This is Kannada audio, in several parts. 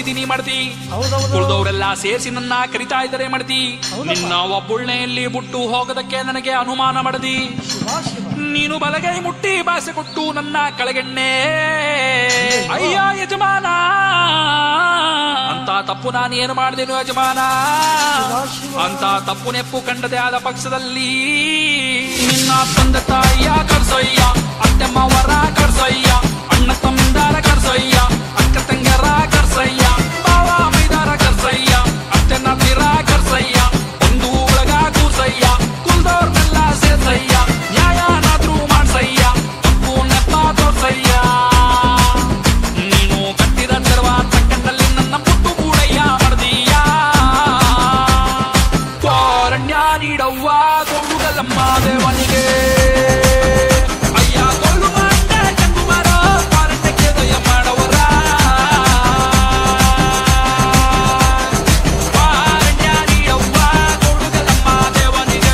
ಹೊಡಿತಿದ್ದೀನಿ ಮಾಡ್ತಿ ಹೌದೌದು ಉಳ್ದವ್ರೆಲ್ಲ ಸೇರಿಸಿ ನನ್ನ ಕರಿತಾ ಇದ್ದಾರೆ ಮಾಡ್ತಿ ಹೌದಪ್ಪ. ನಿನ್ನ ಒಬ್ಬುಳ್ನೆಯಲ್ಲಿ ಬಿಟ್ಟು ಹೋಗೋದಕ್ಕೆ ನನಗೆ ಅನುಮಾನ ಮಾಡದಿ ಶಿವ ಶಿವ ನೀನು ಬಲಗೈ ಮುಟ್ಟಿ ಭಾಷೆ ಕೊಟ್ಟು ನನ್ನ ಕೆಳಗೆಣ್ಣೆ ಅಯ್ಯ ಯಜಮಾನ ಅಂತ ತಪ್ಪು ನಾನು ಏನು ಮಾಡಿದೆನು ಯಜಮಾನ ಅಂತ ತಪ್ಪು ನೆಪ್ಪು ಕಂಡದೆ ಆದ ಪಕ್ಷದಲ್ಲಿ ನಿನ್ನ ತಂದೆ ತಾಯಿಯ ಕರ್ಸೊಯ್ಯ ಅತ್ತೆ ಮಾವರ ಕರ್ಸೊಯ್ಯ ಅಣ್ಣ ತಮ್ಮಿಂದಾರ ಕರ್ಸೊಯ್ಯ ಅಕ್ಕ ತಂಗರ ಕರ್ಸಯ್ಯ ಬಾವ ಮೈದಾರ ಕರ್ಸಯ್ಯ ಅತ್ತೆ ನತ್ತಿರ ಕರ್ಸಯ್ಯ ಒಂದು ಒಳಗ ಕೂರ್ಸಯ್ಯ ಕುಲ್ದವ್ರನ್ನೆಲ್ಲ ಸೇರ್ಸಯ್ಯ ನ್ಯಾಯನಾದ್ರೂ ಮಾಡ್ಸಯ್ಯ ತಪ್ಪು ನೆಪ ತೋರ್ಸಯ್ಯ ನೀನು ಕಟ್ಟಿದ ತೆರವ ತಕ್ಕಂಡಲ್ಲಿ ನನ್ನ ಪುಟ್ಟು ಕೂಡಯ್ಯ ಮಡ್ದೀಯ ಕಾರಣ್ಯ ನೀಡವ್ವ ಕೊಂಡುಗಲಮ್ಮ ದೇವನಿಗೆ ಅಯ್ಯ ಕೊಳ್ಳು ಮಂಡ ಕಂಡು ಮರೋ ಕಾರಣ್ಯಕ್ಕೆ ದಯ ಮಾಡವರ ಕಾರಣ್ಯ ನೀಡವ್ವ ಕೊಂಡುಗಲಮ್ಮ ದೇವನಿಗೆ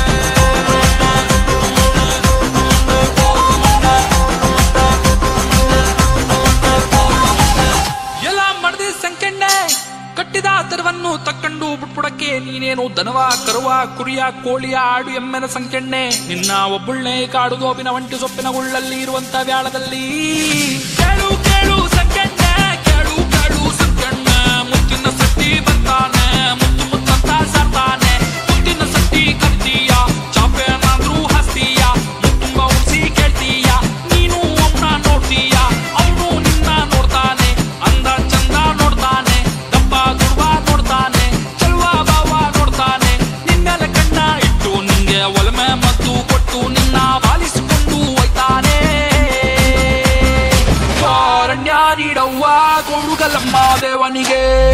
ಎಲ್ಲ ಮಡದಿ ಸಂಕೆಣ್ಣೆ ಕಟ್ಟಿದ ತೆರವನ್ನು ತಕ್ಕಂಡು ಬಿಟ್ಬಿಡಕ್ಕೆ ನೀನೇನು ದನವ ಕರುವ ಕುರಿಯ ಕೋಳಿಯ ಆಡು ಎಮ್ಮೆನ ಸಂಕೆಣ್ಣೆ ನಿನ್ನ ಒಬ್ಬುಳ್ಳೆ ಕಾಡು ಗೋಪಿನ ಒಂಟಿ ಸೊಪ್ಪಿನ ಉಳ್ಳಲ್ಲಿ ಇರುವಂತ ವ್ಯಾಳದಲ್ಲಿ ಕೇಳು ಕೇಳು ಸಂಕೆಣ್ಣೆ ಕೇಳು ಕೇಳು ಸಂಕೆಣ್ಣೆ ಮುತ್ತಿನ ಸಟ್ಟಿ ಬರ್ತಾನೆ ಮುತ್ತು ಮುತ್ತಂತ ಸಾರ್ತಾನೆ ಮುತ್ತಿನ ಸಟ್ಟಿ ಕರ್ತೀಯ ಚಾಪೆನಾದ್ರೂ ಹಸ್ತೀಯ ಮುತ್ತುಂಬ ಉಳಿಸಿ ಕೇಳ್ತೀಯ ನೀನು ಅವನ ನೋಡ್ತೀಯ ಅವನು ನಿನ್ನ ನೋಡ್ತಾನೆ ಅಂದ ಚಂದ ನೋಡ್ತಾನೆ ದಪ್ಪ ದುರ್ವ ನೋಡ್ತಾನೆ ಚೆಲ್ವ ಬಾವ ನೋಡ್ತಾನೆ ನಿನ್ನೆಲ್ಲ ಕಣ್ಣ ಇಟ್ಟು ನಿಂಗೆ ಒಲಮೆ ಮತ್ತು ಕೊಟ್ಟು ನಿನ್ನ ಬಾಲಿಸಿಕೊಂಡು ಹೋಯ್ತಾನೆ ಕಾರಣ್ಯ ನೀಡವ್ವ ಕೊಂಡುಗಲಮ್ಮ ದೇವನಿಗೆ